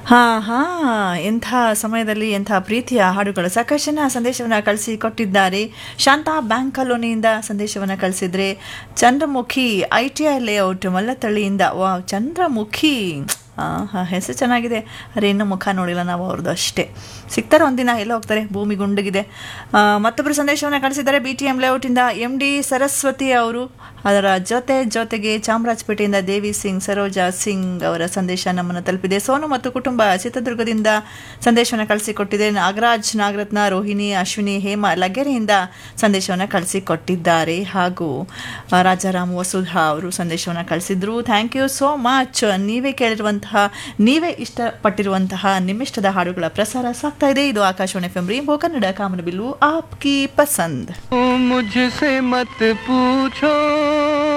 ಹಾ ಹಾ ಎಂಥ ಸಮಯದಲ್ಲಿ ಎಂಥ ಪ್ರೀತಿಯ ಹಾಡುಗಳು ಸಾಕಷ್ಟು ಜನ ಸಂದೇಶವನ್ನು ಕಳಿಸಿ ಕೊಟ್ಟಿದ್ದಾರೆ ಶಾಂತಾ ಬ್ಯಾಂಕ್ ಕಾಲೋನಿಯಿಂದ ಸಂದೇಶವನ್ನು ಕಳಿಸಿದ್ರೆ Chandramukhi I T I layout ಮಲ್ಲತಳ್ಳಿಯಿಂದ ವಾ ಚಂದ್ರಮುಖಿ ಹಾಂ ಹೆಸರು ಚೆನ್ನಾಗಿದೆ ಅರೆ ಇನ್ನೂ ಮುಖ ನೋಡಿಲ್ಲ ನಾವು ಅವ್ರದ್ದು ಅಷ್ಟೇ ಸಿಗ್ತಾರೆ ಒಂದಿನ ಎಲ್ಲ ಹೋಗ್ತಾರೆ ಭೂಮಿ ಗುಂಡಗಿದೆ ಆ, ಮತ್ತೊಬ್ಬರು ಸಂದೇಶವನ್ನು ಕಳಿಸಿದ್ದಾರೆ ಬಿ ಟಿ ಎಂ ಲೇಔಟಿಂದ ಎಂ ಡಿ ಸರಸ್ವತಿ ಅವರು ಅದರ ಜೊತೆ ಜೊತೆಗೆ ಚಾಮರಾಜಪೇಟೆಯಿಂದ ದೇವಿ ಸಿಂಗ್ ಸರೋಜಾ ಸಿಂಗ್ ಅವರ ಸಂದೇಶ ನಮ್ಮನ್ನು ತಲುಪಿದೆ ಸೋನು ಮತ್ತು ಕುಟುಂಬ ಚಿತ್ರದುರ್ಗದಿಂದ ಸಂದೇಶವನ್ನು ಕಳಿಸಿಕೊಟ್ಟಿದೆ ನಾಗರಾಜ್ ನಾಗರತ್ನ ರೋಹಿಣಿ ಅಶ್ವಿನಿ ಹೇಮ ಲಗೆರೆಯಿಂದ ಸಂದೇಶವನ್ನು ಕಳಿಸಿಕೊಟ್ಟಿದ್ದಾರೆ ಹಾಗೂ ಆ, ರಾಜಾರಾಮ್ ವಸುಧಾ ಅವರು ಸಂದೇಶವನ್ನು ಕಳಿಸಿದ್ರು ಥ್ಯಾಂಕ್ ಯು ಸೋ ಮಚ್ ನೀವೇ ಕೇಳಿರುವಂತಹ ನೀವೇ ಇಷ್ಟಪಟ್ಟಿರುವಂತಹ ನಿಮ್ಮಿಷ್ಟದ ಹಾಡುಗಳ ಪ್ರಸಾರ ಸಾಗ್ತಾ ಇದೆ ಇದು Akashvani F M Rainbow Kannada ಕಾಮನಬಿಲ್ಲು ಆಪ್ಕಿ ಪಸಂದ್ मुझसे मत पूछो